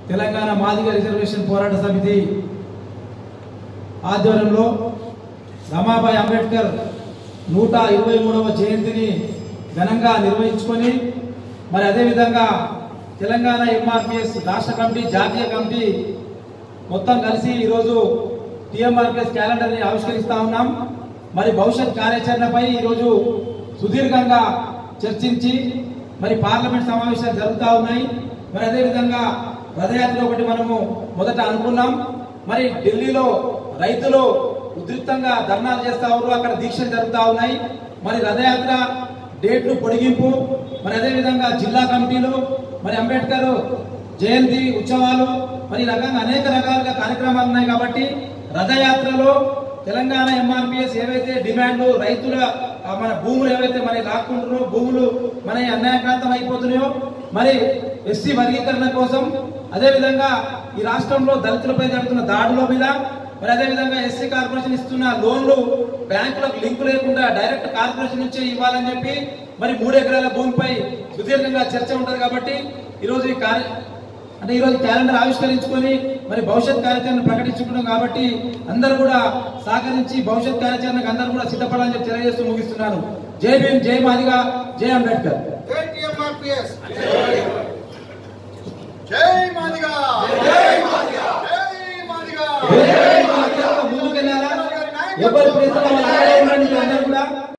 Telangana Madiga reservation పోరాట సమితి ఆధ్వర్యంలో రమాబాయి అంబేద్కర్ నూట ఇరవై మూడవ జయంతిని ఘనంగా నిర్వహించుకొని మరి అదేవిధంగా తెలంగాణ ఎంఆర్పిఎస్ రాష్ట్ర కమిటీ జాతీయ కమిటీ మొత్తం కలిసి ఈరోజు టిఎంఆర్పిఎస్ క్యాలెండర్ని ఆవిష్కరిస్తా ఉన్నాం మరి భవిష్యత్ కార్యాచరణపై ఈరోజు సుదీర్ఘంగా చర్చించి మరి పార్లమెంట్ సమావేశాలు జరుగుతూ ఉన్నాయి మరి అదేవిధంగా రథయాత్ర ఒకటి మనము మొదట అనుకున్నాం మరి ఢిల్లీలో రైతులు ఉధృతంగా ధర్నాలు చేస్తా ఉన్నారు అక్కడ దీక్షలు జరుగుతూ ఉన్నాయి మరి రథయాత్ర డేట్లు పొడిగింపు మరి అదేవిధంగా జిల్లా కమిటీలు మరి అంబేద్కర్ జయంతి ఉత్సవాలు మరి ఈ రకంగా అనేక రకాలుగా కార్యక్రమాలు ఉన్నాయి కాబట్టి రథయాత్రలో తెలంగాణ ఎంఆర్పిఎస్ ఏవైతే డిమాండ్లు రైతుల ఆ, మన భూములు ఏవైతే మరి లాక్కుంటున్నారో భూములు మన అన్యాయకాంతం అయిపోతున్నాయో మరి ఎస్సీ వర్గీకరణ కోసం అదేవిధంగా ఈ రాష్ట్రంలో దళితులపై జరుగుతున్న దాడుల మీద మరి అదేవిధంగా ఎస్సీ కార్పొరేషన్ ఇస్తున్న లోన్లు బ్యాంకులకు లింక్ లేకుండా డైరెక్ట్ కార్పొరేషన్ నుంచే ఇవ్వాలని చెప్పి మరి మూడు ఎకరాల భూమిపై సుదీర్ఘంగా చర్చ ఉంటది కాబట్టి ఈరోజు ఈ కార్య అంటే ఈరోజు క్యాలెండర్ ఆవిష్కరించుకొని మరి భవిష్యత్ కార్యాచరణ ప్రకటించుకున్నాం కాబట్టి అందరూ కూడా సహకరించి భవిష్యత్ కార్యాచరణకు అందరూ కూడా సిద్ధపడాలని చెప్పి తెలియజేస్తూ ముగిస్తున్నాను జై భీమ్ జై మాదిగా జై అంబేద్కర్ జై టిఎంఆర్పిఎస్ జై మాదిగా జై మాదిగా ముందుకెళ్ళాలా ఎవరి ప్లేస్ లో వాళ్ళు అక్కడే ఉండండి అందరూ కూడా